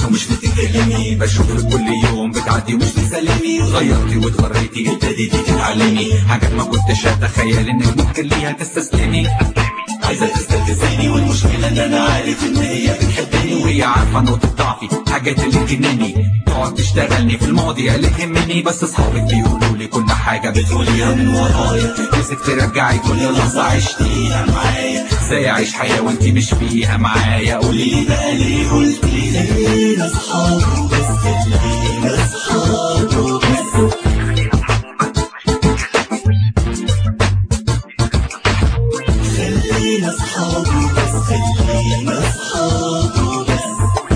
بس ومش بتتكلمي بشوفك كل يوم بتعدي ومش بتسلمي غيرتي واتغريتي ابتديتي تتعلمي حاجات ما كنتش اتخيل انك ممكن ليها تستسلمي عايزة تستفزني والمشكلة ان انا عارف ان هي بتحبني وهي عارفة نقطة ضعفي حاجات اللي تجنني تقعد تشتغلني في الماضي اللي تهمني بس اصحابك بيقولوا لي كل حاجة بتقوليها من ورايا نفسك ترجعي كل لحظة عشتيها معايا ازاي اعيش حياة وانتي مش فيها معايا قولي لي بقى ليه قلتي خلينا اصحاب بس خلينا اصحاب بس خلينا اصحاب بس خلينا اصحاب بس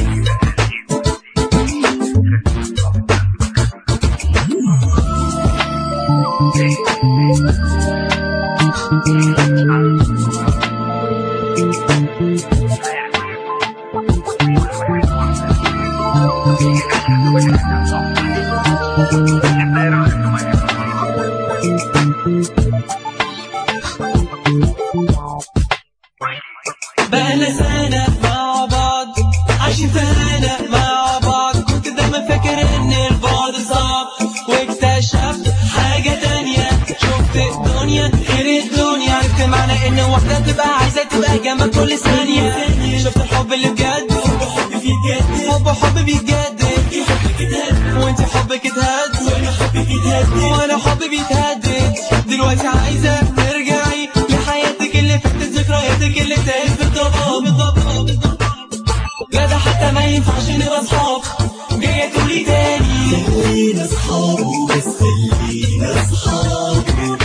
بقالنا سنة مع بعض عايشين في هنا مع بعض كنت دايما فاكر ان البعد صعب واكتشفت حاجة تانية شفت الدنيا غير الدنيا عرفت معنى ان واحدة تبقى عايزة تبقى جنبك كل ثانية شفت الحب اللي بجد حب فيه جد حب حب بيتجدد وانت حبك اتهد وانا حبك اتهدد وانا حبي بيتهدد دلوقتي عايزة ترجعي لحياتك اللي فاتت ذكرياتك اللي تاهت بالضبط بالضبط لا ده حتى ما ينفعش نبقى اصحاب جاية تقولي تاني خلينا اصحاب بس خلينا اصحاب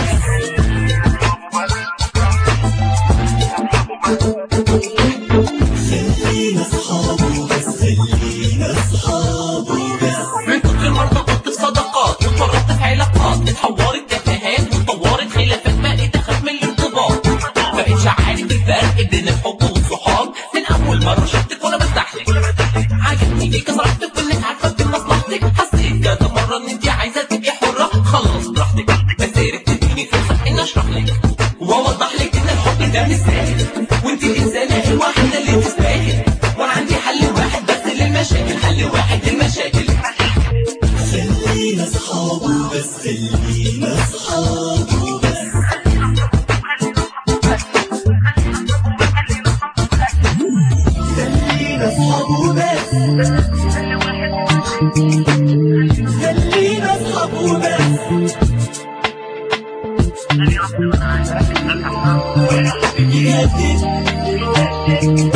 خلينا اصحاب بس خلينا اصحاب بس من كتر المرضى كنت في صداقات واتورطت في علاقات اتحورت تفاهات واتطورت خلافات بقيت اخاف من الارتباط مبقتش عارف الفرق بين الحب والصحاب من اول مره شفتك وانا برتاحلك عجبني فيك صراحتك وانك عارفه في مصلحتك حسيت كذا مره ان انت عايزه تبقي حره خلاص براحتك بس يا ريت تديني فرصه اني اشرح لك واوضح لك ان الحب ده مش سهل وانت الانسانه الوحيده اللي تستاهل وانا عندي حل واحد بس للمشاكل حل واحد للمشاكل خلينا اصحاب بس خلينا اصحاب بس خلينا اصحاب بس خلينا اصحاب بس بجد